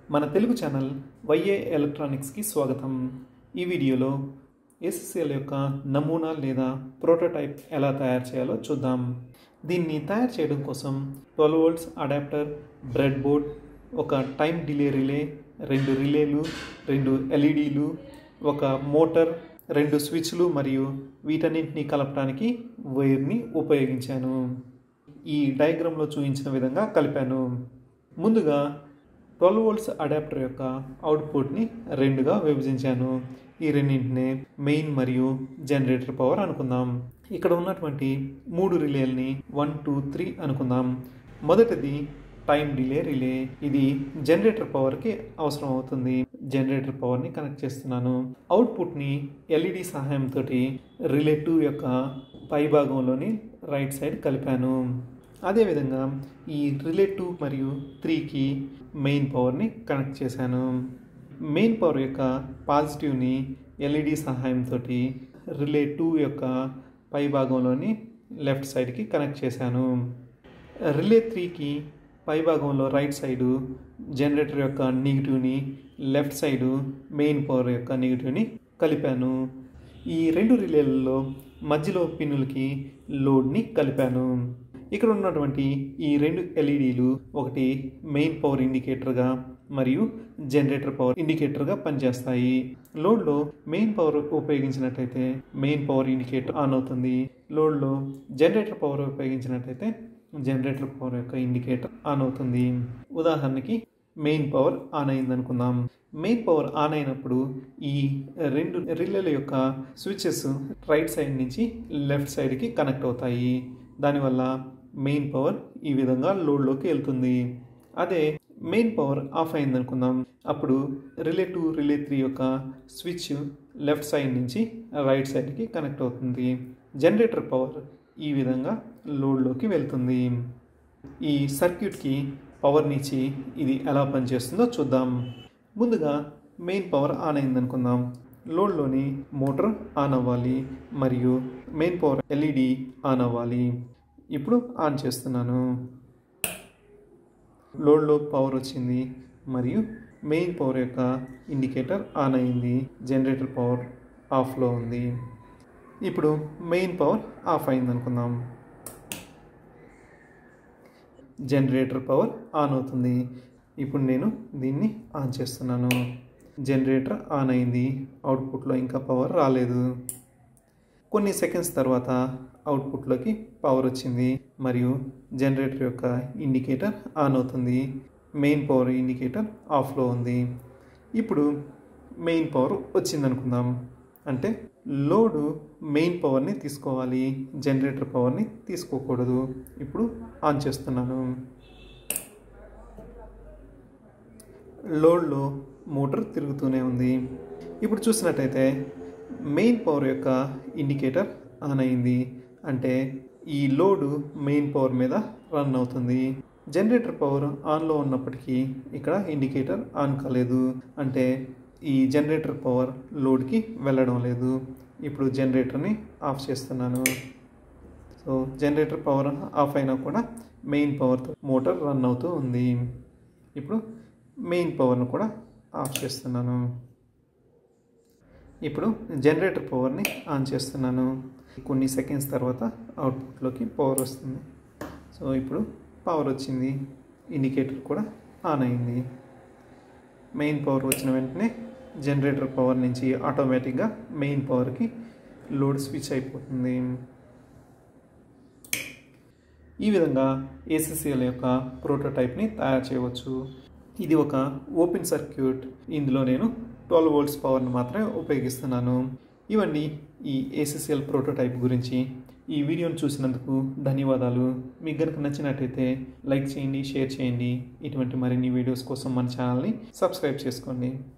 మన తెలుగు ఛానల్ వైఏ ఎలక్ట్రానిక్స్కి స్వాగతం ఈ వీడియోలో ఎస్ఎస్ఎల్ యొక్క నమూనా లేదా ప్రోటోటైప్ ఎలా తయారు చేయాలో చూద్దాం దీన్ని తయారు చేయడం కోసం twelve volts adapter breadboard ఒక టైం డిలే రిలే రెండు రిలేలు రెండు ఎల్ఈడీలు ఒక మోటార్ రెండు స్విచ్లు మరియు వీటన్నింటినీ కలపడానికి వైర్ని ఉపయోగించాను ఈ డయాగ్రామ్లో చూపించిన విధంగా కలిపాను ముందుగా ట్వెల్వ్ వోల్ట్స్ అడాప్టర్ యొక్క అవుట్పుట్ని రెండుగా విభజించాను ఈ రెండింటిని మెయిన్ మరియు జనరేటర్ పవర్ అనుకుందాం ఇక్కడ ఉన్నటువంటి మూడు రిలేల్ని వన్ టూ త్రీ అనుకుందాం మొదటిది టైం డిలే రిలే ఇది జనరేటర్ పవర్కి అవసరం అవుతుంది జనరేటర్ పవర్ని కనెక్ట్ చేస్తున్నాను అవుట్పుట్ని ఎల్ఈడి సహాయంతో రిలే టూ యొక్క పై భాగంలోని రైట్ సైడ్ కలిపాను అదేవిధంగా ఈ రిలే టూ మరియు త్రీకి మెయిన్ పవర్ని కనెక్ట్ చేశాను మెయిన్ పవర్ యొక్క పాజిటివ్ని ఎల్ఈడి సహాయంతో రిలే టూ యొక్క పై భాగంలోని లెఫ్ట్ సైడ్కి కనెక్ట్ చేశాను రిలే త్రీకి పై భాగంలో రైట్ సైడు జనరేటర్ యొక్క నెగిటివ్ని లెఫ్ట్ సైడు మెయిన్ పవర్ యొక్క నెగిటివ్ని కలిపాను ఈ రెండు రిలేలలో మధ్యలో పిన్నులకి లోడ్ని కలిపాను ఇక్కడ ఉన్నటువంటి ఈ రెండు ఎల్ఈడీలు ఒకటి మెయిన్ పవర్ ఇండికేటర్గా మరియు జనరేటర్ పవర్ ఇండికేటర్గా పనిచేస్తాయి లోడ్లో మెయిన్ పవర్ ఉపయోగించినట్టయితే మెయిన్ పవర్ ఇండికేటర్ ఆన్ అవుతుంది లోడ్లో జనరేటర్ పవర్ ఉపయోగించినట్టయితే జనరేటర్ పవర్ యొక్క ఇండికేటర్ ఆన్ అవుతుంది ఉదాహరణకి మెయిన్ పవర్ ఆన్ అయింది అనుకుందాం మెయిన్ పవర్ ఆన్ అయినప్పుడు ఈ రెండు రిలేల యొక్క స్విచెస్ రైట్ సైడ్ నుంచి లెఫ్ట్ సైడ్కి కనెక్ట్ అవుతాయి దానివల్ల మెయిన్ పవర్ ఈ విధంగా లోడ్లోకి వెళ్తుంది అదే మెయిన్ పవర్ ఆఫ్ అయింది అనుకుందాం అప్పుడు రిలే టూ రిలే త్రీ యొక్క స్విచ్ లెఫ్ట్ సైడ్ నుంచి రైట్ సైడ్కి కనెక్ట్ అవుతుంది జనరేటర్ పవర్ ఈ విధంగా లోడ్లోకి వెళ్తుంది ఈ సర్క్యూట్కి పవర్నిచ్చి ఇది ఎలా పనిచేస్తుందో చూద్దాం ముందుగా మెయిన్ పవర్ ఆన్ అయింది అనుకుందాం లోడ్లోని మోటార్ ఆన్ అవ్వాలి మరియు మెయిన్ పవర్ ఎల్ఈడి ఆన్ అవ్వాలి ఇప్పుడు ఆన్ చేస్తున్నాను లోడ్లో పవర్ వచ్చింది మరియు మెయిన్ పవర్ యొక్క ఇండికేటర్ ఆన్ అయింది జనరేటర్ పవర్ ఆఫ్లో ఉంది ఇప్పుడు మెయిన్ పవర్ ఆఫ్ అయింది అనుకుందాం జనరేటర్ పవర్ ఆన్ అవుతుంది ఇప్పుడు నేను దీన్ని ఆన్ చేస్తున్నాను జనరేటర్ ఆన్ అయింది అవుట్పుట్లో ఇంకా పవర్ రాలేదు కొన్ని సెకండ్స్ తర్వాత అవుట్పుట్లోకి పవర్ వచ్చింది మరియు జనరేటర్ యొక్క ఇండికేటర్ ఆన్ అవుతుంది మెయిన్ పవర్ ఇండికేటర్ ఆఫ్లో ఉంది ఇప్పుడు మెయిన్ పవర్ వచ్చింది అనుకుందాం అంటే లోడు మెయిన్ పవర్ని తీసుకోవాలి జనరేటర్ పవర్ని తీసుకోకూడదు ఇప్పుడు ఆన్ చేస్తున్నాను లోడ్లో మోటార్ తిరుగుతూనే ఉంది ఇప్పుడు చూసినట్టయితే మెయిన్ పవర్ యొక్క ఇండికేటర్ ఆన్ అయింది అంటే ఈ లోడు మెయిన్ పవర్ మీద రన్ అవుతుంది జనరేటర్ పవర్ ఆన్లో ఉన్నప్పటికీ ఇక్కడ ఇండికేటర్ ఆన్ కాలేదు అంటే ఈ జనరేటర్ పవర్ లోడ్కి వెళ్ళడం లేదు ఇప్పుడు జనరేటర్ని ఆఫ్ చేస్తున్నాను సో జనరేటర్ పవర్ ఆఫ్ అయినా కూడా మెయిన్ పవర్తో మోటార్ రన్ అవుతూ ఉంది ఇప్పుడు మెయిన్ పవర్ను కూడా ఆఫ్ చేస్తున్నాను ఇప్పుడు జనరేటర్ పవర్ని ఆన్ చేస్తున్నాను కొన్ని సెకండ్స్ తర్వాత అవుట్పుట్లోకి పవర్ వస్తుంది సో ఇప్పుడు పవర్ వచ్చింది ఇండికేటర్ కూడా ఆన్ అయింది మెయిన్ పవర్ వచ్చిన వెంటనే జనరేటర్ పవర్ నుంచి ఆటోమేటిక్గా మెయిన్ పవర్కి లోడ్ స్విచ్ అయిపోతుంది ఈ విధంగా ఏసీసీఎల్ యొక్క ప్రోటోటైప్ని తయారు చేయవచ్చు ఇది ఒక ఓపెన్ సర్క్యూట్ ఇందులో నేను ట్వెల్వ్ వోల్ట్స్ పవర్ని మాత్రమే ఉపయోగిస్తున్నాను ఇవన్నీ ఈ ఏసీసీఎల్ ప్రోటోటైప్ గురించి ఈ వీడియోను చూసినందుకు ధన్యవాదాలు మీకు కనుక నచ్చినట్టయితే లైక్ చేయండి షేర్ చేయండి ఇటువంటి మరిన్ని వీడియోస్ కోసం మన ఛానల్ని సబ్స్క్రైబ్ చేసుకోండి